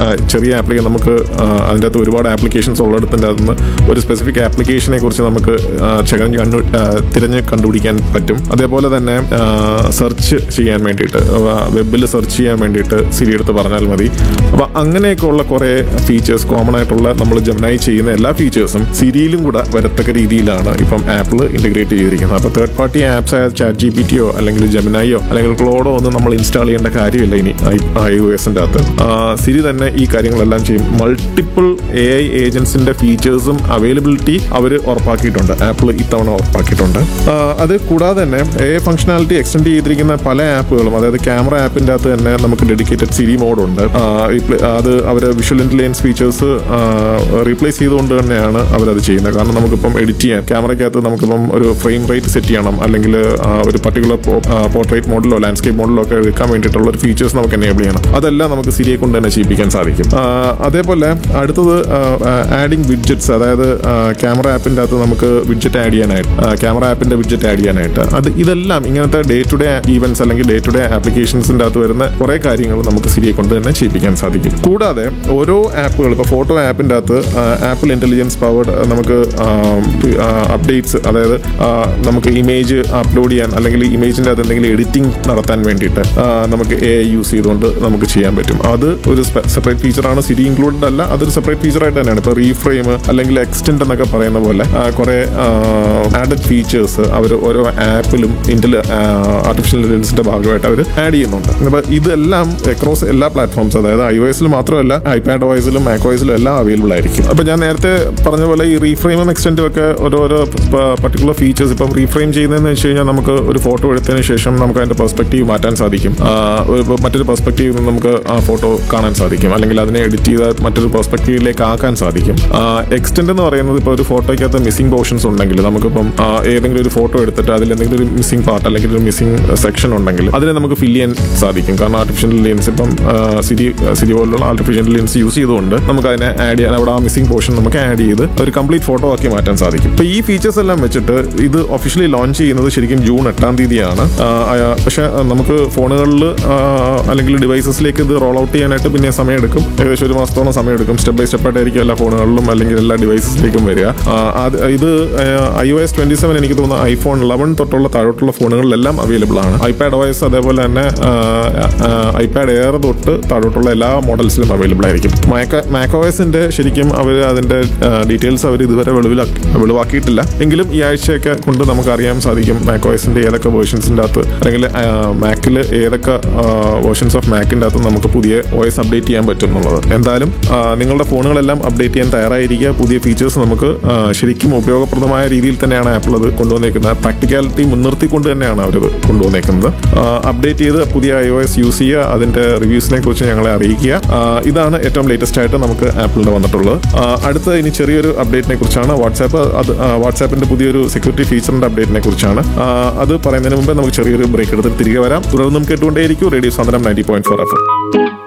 ചെറിയ ആപ്ലിക്കേഷൻ നമുക്ക് ആ, അതിൻ്റെ അകത്ത് ഒരുപാട് ആപ്ലിക്കേഷൻസ് ഉള്ളിടത്തിൻ്റെ അകത്ത് നിന്ന് ഒരു സ്പെസിഫിക് ആപ്ലിക്കേഷനെ കുറിച്ച് നമുക്ക് ആ, ചെകഞ്ഞ് കണ്ടു ആ, തിരഞ്ഞ് കണ്ടുപിടിക്കാൻ പറ്റും അതേപോലെ തന്നെ സെർച്ച് ചെയ്യാൻ വേണ്ടിയിട്ട് വെബിൽ സെർച്ച് ചെയ്യാൻ വേണ്ടിയിട്ട് സിരി എടുത്ത് പറഞ്ഞാൽ മതി അപ്പോൾ അങ്ങനെയൊക്കെയുള്ള കുറേ ഫീച്ചേഴ്സ് കോമൺ ആയിട്ടുള്ള നമ്മൾ ജമനായി ചെയ്യുന്ന എല്ലാ ഫീച്ചേഴ്സും സിരിയിലും കൂടെ വരത്തക്ക രീതിയിലാണ് ഇപ്പം ആപ്പിൾ ഇന്റഗ്രേറ്റ് ചെയ്തിരിക്കുന്നത് അപ്പോൾ തേർഡ് പാർട്ടി ആപ്സ് ആയ ചാറ്റ് ജി പി ടിയോ അല്ലെങ്കിൽ ജമനായോ അല്ലെങ്കിൽ ക്ലോഡോ ഒന്നും നമ്മൾ ഇൻസ്റ്റാൾ ചെയ്യേണ്ട കാര്യമില്ല ഇനി ഐ ഒ എസിൻ്റെ അകത്ത് ആ, സിരി തന്നെ ഈ കാര്യങ്ങളെല്ലാം ചെയ്യും മൾട്ടിപ്പിൾ എ ഐ ഏജൻസിന്റെ ഫീച്ചേഴ്സും അവൈലബിലിറ്റി അവർ ഉറപ്പാക്കിയിട്ടുണ്ട് ആപ്പിൾ ഇത്തവണ ഉറപ്പാക്കിയിട്ടുണ്ട് ആ, അത് കൂടാതെ തന്നെ എ ഫംഗ്ഷനാലിറ്റി എക്സ്റ്റെൻഡ് ചെയ്തിരിക്കുന്ന പല ആപ്പുകളും അതായത് ക്യാമറ ആപ്പിന്റെ അകത്ത് തന്നെ നമുക്ക് ഡെഡിക്കേറ്റഡ് സിരി മോഡ് ഉണ്ട് ആ, repl- അത് അവർ വിഷ്വൽ ഇന്റലിജൻസ് ഫീച്ചേഴ്സ് റീപ്ലേസ് ചെയ്തുകൊണ്ട് തന്നെയാണ് അവരത് ചെയ്യുന്നത് കാരണം നമുക്കിപ്പം എഡിറ്റ് ചെയ്യാൻ ക്യാമറയ്ക്കകത്ത് നമുക്കിപ്പം ഒരു ഫ്രെയിം റേറ്റ് സെറ്റ് ചെയ്യണം അല്ലെങ്കിൽ ആ, ഒരു പർട്ടിക്കുലർ പോർട്രേറ്റ് മോഡലോ ലാൻഡ്സ്കേപ്പ് മോഡലോ ഒക്കെ എടുക്കാൻ വേണ്ടിയിട്ടുള്ള ഒരു ഫീച്ചേഴ്സ് നമുക്ക് എനേബിൾ ചെയ്യണം അതെല്ലാം നമുക്ക് സിരിയെ കൊണ്ട് തന്നെ ചെയ്യിപ്പിക്കാൻ സാധിക്കും ആ, അതേപോലെ അടുത്തത് ആഡിങ് വിഡ്ജറ്റ്സ് അതായത് ക്യാമറ ആപ്പിന്റെ അകത്ത് നമുക്ക് വിഡ്ജറ്റ് ആഡ് ചെയ്യാനായിട്ട് ക്യാമറ ആപ്പിന്റെ വിഡ്ജറ്റ് ആഡ് ചെയ്യാനായിട്ട് അത് ഇതെല്ലാം ഇങ്ങനത്തെ ഡേ ടു ഡേ ഈവൻസ് അല്ലെങ്കിൽ ഡേ ടു ഡേ ആപ്ലിക്കേഷൻസിന്റെ അകത്ത് വരുന്ന കുറെ കാര്യങ്ങൾ നമുക്ക് സിരിയെ കൊണ്ട് തന്നെ ചെയ്യിപ്പിക്കാൻ സാധിക്കും കൂടാതെ ഓരോ ആപ്പുകൾ ഇപ്പോൾ ഫോട്ടോ ആപ്പിന്റെ അകത്ത് ആപ്പിൾ ഇന്റലിജൻസ് പവർഡ് നമുക്ക് അപ്ഡേറ്റ്സ് അതായത് ആ, നമുക്ക് ഇമേജ് അപ്ലോഡ് ചെയ്യാൻ അല്ലെങ്കിൽ ഇമേജിന്റെ അകത്ത് എന്തെങ്കിലും എഡിറ്റിംഗ് നടത്താൻ വേണ്ടിയിട്ട് ആ, നമുക്ക് എ ഐ യൂസ് ചെയ്തുകൊണ്ട് നമുക്ക് ചെയ്യാൻ പറ്റും അത് ഒരു സെപ്പറേറ്റ് ഫീച്ചറാണ് സിരി ഇൻക്ലൂഡഡ് അല്ല അതൊരു സെപ്പറേറ്റ് ഫീച്ചറായിട്ട് തന്നെയാണ് ഇപ്പോൾ റീഫ്രെയിം അല്ലെങ്കിൽ എക്സ്റ്റെൻഡ് എന്നൊക്കെ പറയുന്ന പോലെ ആ, കുറെ ആഡഡ് ഫീച്ചേഴ്സ് അവർ ഓരോ ആപ്പിലും ഇന്റൽ ആർട്ടിഫിഷ്യൽ ഇന്റലിജൻസിന്റെ ഭാഗമായിട്ട് അവർ ആഡ് ചെയ്യുന്നുണ്ട് അപ്പോൾ ഇതെല്ലാം അക്രോസ് എല്ലാ പ്ലാറ്റ്ഫോംസ് അതായത് ഐ ഒ എസിൽ മാത്രമല്ല ഐപാഡ് ഓയിസിലും മാക് ഓയിസിലും എല്ലാം അവൈലബിൾ ആയിരിക്കും അപ്പോൾ ഞാൻ നേരത്തെ പറഞ്ഞ പോലെ ഈ റീഫ്രെയിമും എക്സ്റ്റെൻഡും ഒക്കെ ഓരോരോ പർട്ടിക്കുലർ ഫീച്ചേഴ്സ് ഇപ്പം റീഫ്രെയിം ചെയ്യുന്നതെന്ന് വെച്ച് കഴിഞ്ഞാൽ നമുക്ക് ഒരു ഫോട്ടോ എടുത്തതിന് ശേഷം നമുക്ക് അതിന്റെ പെർസ്പെക്റ്റീവ് മാറ്റാൻ സാധിക്കും ആ, ഒരു- ഇപ്പൊ മറ്റൊരു പെർസ്പെക്റ്റീവിൽ നിന്ന് നമുക്ക് ആ ഫോട്ടോ കാണാൻ സാധിക്കും അല്ലെങ്കിൽ അതിനെ എഡിറ്റ് ചെയ്ത മറ്റൊരു പെർസ്പെക്റ്റീവിലേക്ക് ആക്കാൻ സാധിക്കും എക്സ്റ്റെൻഡ് എന്ന് പറയുന്നത് ഇപ്പോൾ ഒരു ഫോട്ടോയ്ക്കകത്ത് മിസ്സിംഗ് പോർഷൻസ് ഉണ്ടെങ്കിൽ നമുക്കിപ്പം ആ, ഏതെങ്കിലും ഒരു ഫോട്ടോ എടുത്തിട്ട് അതിൽ എന്തെങ്കിലും ഒരു മിസ്സിംഗ് പാർട്ട് അല്ലെങ്കിൽ ഒരു മിസ്സിംഗ് സെക്ഷൻ ഉണ്ടെങ്കിൽ അതിനെ നമുക്ക് ഫിൽ ചെയ്യാൻ സാധിക്കും കാരണം ആർട്ടിഫിഷ്യൽ ഇന്റലിജൻസ് ഇപ്പം ആ, സിരി സിരി പോലുള്ള ആർട്ടിഫിഷ്യൽ ഇന്റലിജൻസ് യൂസ് ചെയ്തുകൊണ്ട് നമുക്ക് അതിനെ ആഡ് ചെയ്യാൻ അവിടെ ആ മിസ്സിംഗ് പോർഷൻ നമുക്ക് ആഡ് ചെയ്ത് ഒരു കംപ്ലീറ്റ് ഫോട്ടോ ആക്കി മാറ്റാൻ സാധിക്കും അപ്പോൾ ഈ ഫീച്ചേഴ്സ് എല്ലാം വെച്ചിട്ട് ഇത് ഒഫീഷ്യലി ലോഞ്ച് ചെയ്യുന്നത് ശരിക്കും ജൂൺ എട്ടാം തീയതിയാണ് ആ, ആ, പക്ഷേ ആ, നമുക്ക് ഫോണുകളിൽ അല്ലെങ്കിൽ ഡിവൈസസിലേക്ക് ഇത് റോൾ ഔട്ട് ചെയ്യാനായിട്ട് പിന്നെ സമയമെടുക്കും ഏകദേശം ഒരു മാസത്തോളം സമയമെടുക്കും സ്റ്റെപ്പ് ബൈ സ്റ്റെപ്പ് ആയിട്ടായിരിക്കും എല്ലാ ഫോണുകളിലും അല്ലെങ്കിൽ എല്ലാ ഡിവൈസസിലേക്കും വരിക ആ, അത് ഇത് I O S twenty seven എനിക്ക് തോന്നുന്നു ഐഫോൺ ലെവൻ തൊട്ടുള്ള താഴോട്ടുള്ള ഫോണുകളിലെല്ലാം അവൈലബിൾ ആണ് ഐപാഡ് ഒ എസ് അതേപോലെ തന്നെ ഐപാഡ് എയർ തൊട്ട് താഴോട്ടുള്ള എല്ലാ മോഡൽസിലും അവൈലബിൾ ആയിരിക്കും മാക് ഒ എസിന്റെ ശരിക്കും അവർ അതിന്റെ ഡീറ്റെയിൽസ് അവർ ഇതുവരെ വെളിവിലാക്കി വെളിവാക്കിയിട്ടില്ല എങ്കിലും ഈ ആഴ്ചയൊക്കെ കൊണ്ട് നമുക്ക് അറിയാൻ സാധിക്കും മാക് ഒ എസിന്റെ ഏതൊക്കെ വേർഷൻസിന്റെ അകത്ത് അല്ലെങ്കിൽ മാക്കിൽ ഏതൊക്കെ വേർഷൻസ് ഓഫ് മാക്കിന്റെ അകത്ത് നമുക്ക് പുതിയ ഒ എസ് അപ്ഡേറ്റ് ചെയ്യാൻ പറ്റും എന്നുള്ളത് എന്തായാലും ആ, നിങ്ങളുടെ ഫോണുകളെല്ലാം അപ്ഡേറ്റ് ചെയ്യാൻ തയ്യാറായിരിക്കുക പുതിയ ഫീച്ചേഴ്സ് നമുക്ക് ആ, ശരിക്കും ഉപയോഗപ്രദമായ രീതിയിൽ തന്നെയാണ് ആപ്പിൾ അത് കൊണ്ടുവന്നേക്കുന്നത് പ്രാക്ടിക്കാലിറ്റി മുൻനിർത്തിക്കൊണ്ട് തന്നെയാണ് അവരത് കൊണ്ടുവന്നേക്കുന്നത് അപ്ഡേറ്റ് ചെയ്ത് പുതിയ ഐ ഒ എസ് യൂസ് ചെയ്യുക അതിന്റെ റിവ്യൂസിനെ കുറിച്ച് ഞങ്ങളെ അറിയിക്കുക ആ, ഇതാണ് ഏറ്റവും ലേറ്റസ്റ്റ് ആയിട്ട് നമുക്ക് ആപ്പിളിന്റെ വന്നിട്ടുള്ളത് ആ, അടുത്ത ഇനി ചെറിയൊരു അപ്ഡേറ്റിനെ കുറിച്ചാണ് വാട്സാപ്പ് അത് വാട്സാപ്പിന്റെ പുതിയൊരു സെക്യൂരിറ്റി ഫീച്ചറിന്റെ അപ്ഡേറ്റിനെ കുറിച്ചാണ് ആ, അത് പറയുന്നതിന് മുമ്പ് നമുക്ക് ചെറിയൊരു ബ്രേക്ക് എടുത്ത് തിരികെ വരാം തുടർന്നും കേട്ടുകൊണ്ടേയിരിക്കും radio Sandram ninety point four F